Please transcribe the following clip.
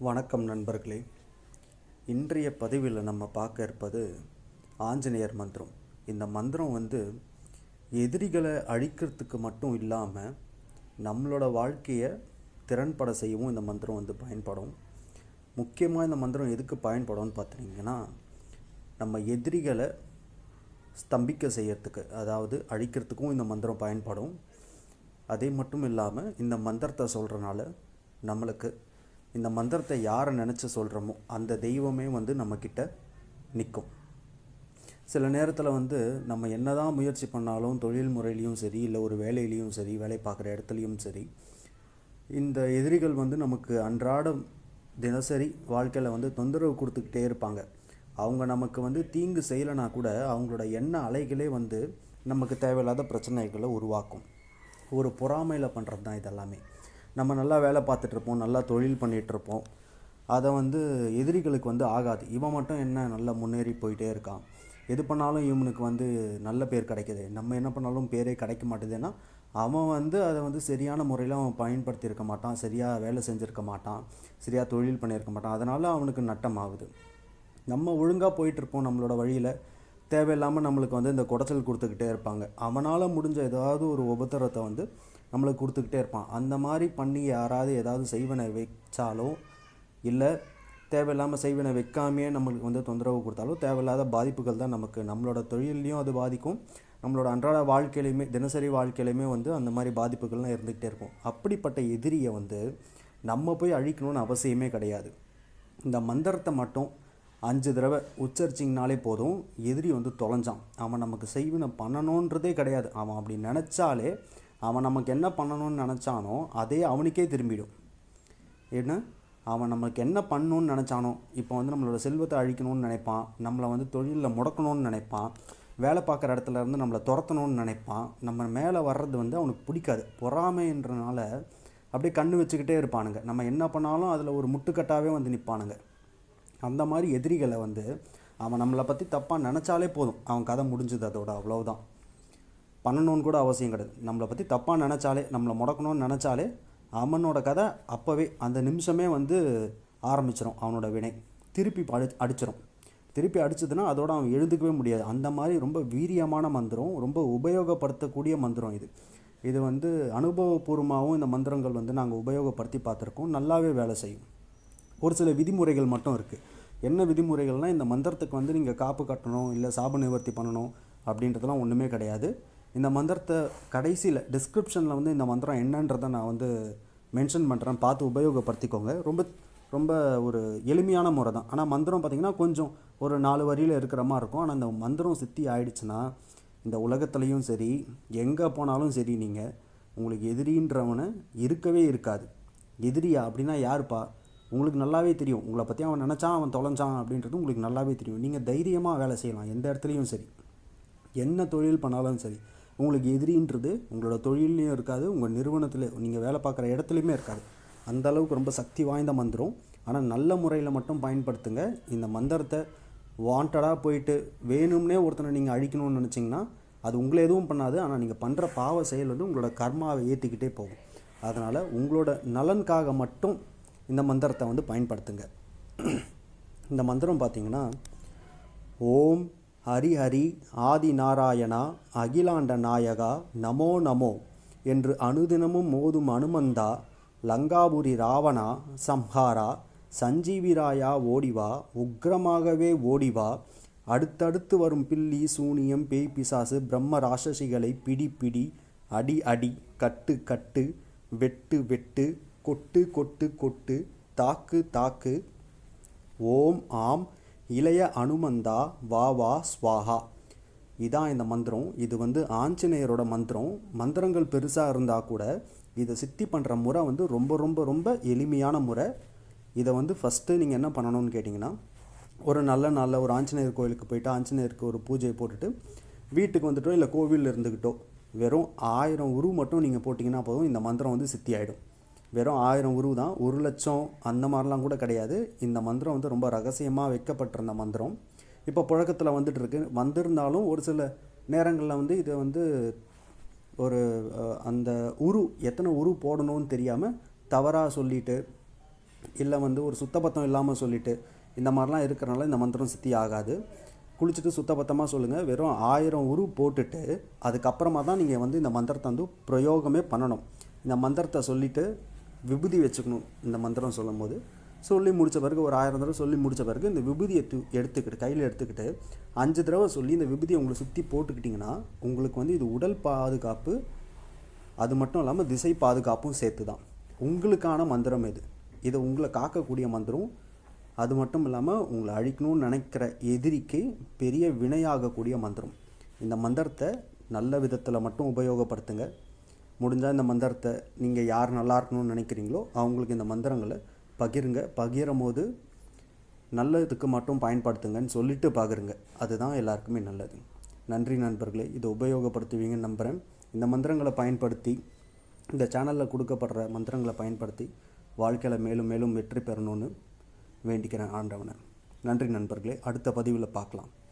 வணக்கம் நண்பர்களே இன்றைய பதிவில் நம்ம பார்க்க இருப்பது ஆஞ்சநேயர் மந்திரம் இந்த மந்திரம் வந்து எதிரிகளை அழிக்கிறதுக்கு மட்டும் இல்லாமல் நம்மளோட வாழ்க்கையை திறன்பட செய்யவும் இந்த மந்திரம் வந்து பயன்படும் முக்கியமாக இந்த மந்திரம் எதுக்கு பயன்படும்னு பார்த்தீங்கன்னா நம்ம எதிரிகளை ஸ்தம்பிக்க செய்யறதுக்கு அதாவது அழிக்கிறதுக்கும் இந்த மந்திரம் பயன்படும் அதே மட்டும் இல்லாமல் இந்த மந்திரத்தை சொல்கிறனால நம்மளுக்கு இந்த மந்திரத்தை யாரை நினச்சி சொல்கிறோமோ அந்த தெய்வமே வந்து நம்மக்கிட்ட நிற்கும் சில நேரத்தில் வந்து நம்ம என்னதான் முயற்சி பண்ணாலும் தொழில் முறையிலையும் சரி இல்லை ஒரு வேலையிலையும் சரி வேலை பார்க்குற இடத்துலையும் சரி இந்த எதிரிகள் வந்து நமக்கு அன்றாடம் தினசரி வாழ்க்கையில் வந்து தொந்தரவு கொடுத்துக்கிட்டே இருப்பாங்க அவங்க நமக்கு வந்து தீங்கு செய்யலைனா கூட அவங்களோட எண்ண அலைகளே வந்து நமக்கு தேவையில்லாத பிரச்சனைகளை உருவாக்கும் ஒரு பொறாமையில் பண்ணுறது தான் இதெல்லாமே நம்ம நல்லா வேலை பார்த்துட்ருப்போம் நல்லா தொழில் பண்ணிகிட்ருப்போம் அதை வந்து எதிரிகளுக்கு வந்து ஆகாது இவன் மட்டும் என்ன நல்லா முன்னேறி போயிட்டே இருக்கான் எது பண்ணாலும் இவனுக்கு வந்து நல்ல பேர் கிடைக்குது நம்ம என்ன பண்ணாலும் பேரே கிடைக்க மாட்டேதுன்னா அவன் வந்து அதை வந்து சரியான முறையில் அவன் பயன்படுத்தியிருக்க மாட்டான் சரியாக வேலை செஞ்சுருக்க மாட்டான் சரியாக தொழில் பண்ணியிருக்க மாட்டான் அதனால் அவனுக்கு நட்டம் ஆகுது நம்ம ஒழுங்காக போயிட்டுருப்போம் நம்மளோட வழியில் தேவையில்லாமல் நம்மளுக்கு வந்து இந்த குடைச்சல் கொடுத்துக்கிட்டே இருப்பாங்க அவனால் முடிஞ்ச ஏதாவது ஒரு உபத்திரத்தை வந்து நம்மளுக்கு கொடுத்துக்கிட்டே இருப்பான் அந்த மாதிரி பண்ணி யாராவது ஏதாவது செய்வனை வச்சாலோ இல்லை தேவையில்லாமல் செய்வனை வைக்காமையே நம்மளுக்கு வந்து தொந்தரவு கொடுத்தாலும் தேவையில்லாத பாதிப்புகள் தான் நமக்கு நம்மளோட தொழிலையும் அது பாதிக்கும் நம்மளோட அன்றாட வாழ்க்கையிலையுமே தினசரி வாழ்க்கையிலையுமே வந்து அந்த மாதிரி பாதிப்புகள்லாம் இருந்துக்கிட்டே இருக்கும் அப்படிப்பட்ட எதிரியை வந்து நம்ம போய் அழிக்கணும்னு அவசியமே கிடையாது இந்த மந்திரத்தை மட்டும் அஞ்சு தடவை உச்சரிச்சிங்கனாலே போதும் எதிரி வந்து தொலைஞ்சான் அவன் நமக்கு செய்வினை பண்ணணுன்றதே கிடையாது அவன் அப்படி நினச்சாலே அவன் நமக்கு என்ன பண்ணணும்னு நினச்சானோ அதே அவனுக்கே திரும்பிடும் ஏன்னா அவன் நமக்கு என்ன பண்ணணும்னு நினச்சானோ இப்போ வந்து நம்மளோட செல்வத்தை அழிக்கணும்னு நினைப்பான் நம்மளை வந்து தொழிலில் முடக்கணும்னு நினைப்பான் வேலை பார்க்குற இடத்துல இருந்து நம்மளை துரத்தணும்னு நினைப்பான் நம்ம மேலே வர்றது வந்து அவனுக்கு பிடிக்காது பொறாமைன்றனால அப்படியே கண்ணு வச்சுக்கிட்டே இருப்பானுங்க நம்ம என்ன பண்ணாலும் அதில் ஒரு முட்டுக்கட்டாவே வந்து நிற்பானுங்க அந்த மாதிரி எதிரிகளை வந்து அவன் நம்மளை பற்றி தப்பாக நினச்சாலே போதும் அவன் கதை முடிஞ்சுது அதோட அவ்வளவுதான் பண்ணணும்னு கூட அவசியம் கிடையாது நம்மளை பற்றி தப்பாக நினச்சாலே நம்மளை முடக்கணும்னு நினச்சாலே அவனோட கதை அப்போவே அந்த நிமிஷமே வந்து ஆரம்பிச்சிடும் அவனோட வினை திருப்பி அடி அடிச்சிடும் திருப்பி அடிச்சதுன்னா அதோட அவன் எழுந்துக்கவே முடியாது அந்த மாதிரி ரொம்ப வீரியமான மந்திரம் ரொம்ப உபயோகப்படுத்தக்கூடிய மந்திரம் இது இது வந்து அனுபவபூர்வமாகவும் இந்த மந்திரங்கள் வந்து நாங்கள் உபயோகப்படுத்தி பார்த்துருக்கோம் நல்லாவே வேலை செய்யும் ஒரு சில விதிமுறைகள் மட்டும் இருக்குது என்ன விதிமுறைகள்னால் இந்த மந்திரத்துக்கு வந்து நீங்கள் காப்பு கட்டணும் இல்லை சாப நிவர்த்தி பண்ணணும் அப்படின்றதெல்லாம் ஒன்றுமே கிடையாது இந்த மந்திரத்தை கடைசியில் டிஸ்கிரிப்ஷனில் வந்து இந்த மந்திரம் என்னன்றதை நான் வந்து மென்ஷன் பண்ணுறேன் பார்த்து உபயோகப்படுத்திக்கோங்க ரொம்ப ரொம்ப ஒரு எளிமையான முறை தான் ஆனால் மந்திரம் பார்த்திங்கன்னா கொஞ்சம் ஒரு நாலு வரியில் இருக்கிற மாதிரி இருக்கும் ஆனால் அந்த மந்திரம் சித்தி ஆயிடுச்சுன்னா இந்த உலகத்துலேயும் சரி எங்கே போனாலும் சரி நீங்கள் உங்களுக்கு எதிரின்றவனை இருக்கவே இருக்காது எதிரியா அப்படின்னா யாருப்பா உங்களுக்கு நல்லாவே தெரியும் உங்களை பற்றி அவன் நினச்சான் அவன் தொலைஞ்சான் அப்படின்றது உங்களுக்கு நல்லாவே தெரியும் நீங்கள் தைரியமாக வேலை செய்யலாம் எந்த இடத்துலையும் சரி என்ன தொழில் பண்ணாலும் சரி உங்களுக்கு எதிரின்றது உங்களோட தொழிலையும் இருக்காது உங்கள் நிறுவனத்தில் நீங்கள் வேலை பார்க்குற இடத்துலையுமே இருக்காது அந்த அளவுக்கு ரொம்ப சக்தி வாய்ந்த மந்திரம் ஆனால் நல்ல முறையில் மட்டும் பயன்படுத்துங்க இந்த மந்திரத்தை வாண்டடாக போயிட்டு வேணும்னே ஒருத்தனை நீங்கள் அழிக்கணும்னு நினச்சிங்கன்னா அது உங்களை எதுவும் பண்ணாது ஆனால் நீங்கள் பண்ணுற பாவ செயல் வந்து உங்களோட கர்மாவை ஏற்றிக்கிட்டே போகும் அதனால் உங்களோட நலனுக்காக மட்டும் இந்த மந்திரத்தை வந்து பயன்படுத்துங்க இந்த மந்திரம் பார்த்தீங்கன்னா ஓம் ஹரி ஹரி ஆதி நாராயணா அகிலாண்ட நாயகா நமோ நமோ என்று அனுதினமும் மோதும் அனுமந்தா லங்காபுரி ராவணா சம்ஹாரா சஞ்சீவிராயா ஓடிவா உக்ரமாகவே ஓடிவா அடுத்தடுத்து வரும் பில்லி சூனியம் பேய் பிசாசு பிரம்ம ராட்சசிகளை பிடி பிடி அடி அடி கட்டு கட்டு வெட்டு வெட்டு கொட்டு கொட்டு கொட்டு தாக்கு தாக்கு ஓம் ஆம் இளைய அனுமந்தா வா வா ஸ்வாஹா இதான் இந்த மந்திரம் இது வந்து ஆஞ்சநேயரோட மந்திரம் மந்திரங்கள் பெருசாக இருந்தால் கூட இதை சித்தி பண்ணுற முறை வந்து ரொம்ப ரொம்ப ரொம்ப எளிமையான முறை இதை வந்து ஃபஸ்ட்டு நீங்கள் என்ன பண்ணணும்னு கேட்டிங்கன்னா ஒரு நல்ல நாளில் ஒரு ஆஞ்சநேயர் கோயிலுக்கு போயிட்டு ஆஞ்சநேயருக்கு ஒரு பூஜையை போட்டுட்டு வீட்டுக்கு வந்துட்டோ இல்லை கோவிலில் இருந்துக்கிட்டோ வெறும் ஆயிரம் உரு மட்டும் நீங்கள் போட்டிங்கன்னா போதும் இந்த மந்திரம் வந்து சித்தி ஆகிடும் வெறும் ஆயிரம் உருவு தான் ஒரு லட்சம் அந்த மாதிரிலாம் கூட கிடையாது இந்த மந்திரம் வந்து ரொம்ப ரகசியமாக வைக்கப்பட்டிருந்த மந்திரம் இப்போ புழக்கத்தில் வந்துட்டு இருக்கு வந்திருந்தாலும் ஒரு சில நேரங்களில் வந்து இதை வந்து ஒரு அஹ், அந்த உரு எத்தனை உரு போடணும்னு தெரியாமல் தவறாக சொல்லிட்டு இல்லை வந்து ஒரு சுத்தபத்தம் இல்லாமல் சொல்லிட்டு இந்த மாதிரிலாம் இருக்கிறனால இந்த மந்திரம் சித்தி ஆகாது குளிச்சுட்டு சுத்தபத்தமாக சொல்லுங்கள் வெறும் ஆயிரம் உரு போட்டுட்டு அதுக்கப்புறமா தான் நீங்கள் வந்து இந்த மந்திரத்தை வந்து பிரயோகமே பண்ணணும் இந்த மந்திரத்தை சொல்லிவிட்டு விபூதி வச்சுக்கணும் இந்த மந்திரம் சொல்லும்போது சொல்லி முடித்த பிறகு ஒரு ஆயிரம் தடவை சொல்லி முடித்த பிறகு இந்த விபூதியை தூ எடுத்துக்கிட்டு கையில் எடுத்துக்கிட்டு அஞ்சு தடவை சொல்லி இந்த விபூதியை உங்களை சுற்றி போட்டுக்கிட்டிங்கன்னா உங்களுக்கு வந்து இது உடல் பாதுகாப்பு அது மட்டும் இல்லாமல் திசை பாதுகாப்பும் சேர்த்து தான் உங்களுக்கான மந்திரம் இது இது உங்களை காக்கக்கூடிய மந்திரம் அது மட்டும் இல்லாமல் உங்களை அழிக்கணும்னு நினைக்கிற எதிரிக்கு பெரிய வினையாகக்கூடிய மந்திரம் இந்த மந்திரத்தை நல்ல விதத்தில் மட்டும் உபயோகப்படுத்துங்க முடிஞ்சால் இந்த மந்திரத்தை நீங்கள் யார் நல்லா இருக்கணும்னு நினைக்கிறீங்களோ அவங்களுக்கு இந்த மந்திரங்களை பகிருங்க பகிரும் போது நல்லதுக்கு மட்டும் பயன்படுத்துங்கன்னு சொல்லிட்டு பகிருங்க அதுதான் எல்லாருக்குமே நல்லது நன்றி நண்பர்களே இதை உபயோகப்படுத்துவீங்கன்னு நம்புகிறேன் இந்த மந்திரங்களை பயன்படுத்தி இந்த சேனலில் கொடுக்கப்படுற மந்திரங்களை பயன்படுத்தி வாழ்க்கையில் மேலும் மேலும் வெற்றி பெறணும்னு வேண்டிக்கிறேன் ஆண்டவனை நன்றி நண்பர்களே அடுத்த பதிவில் பார்க்கலாம்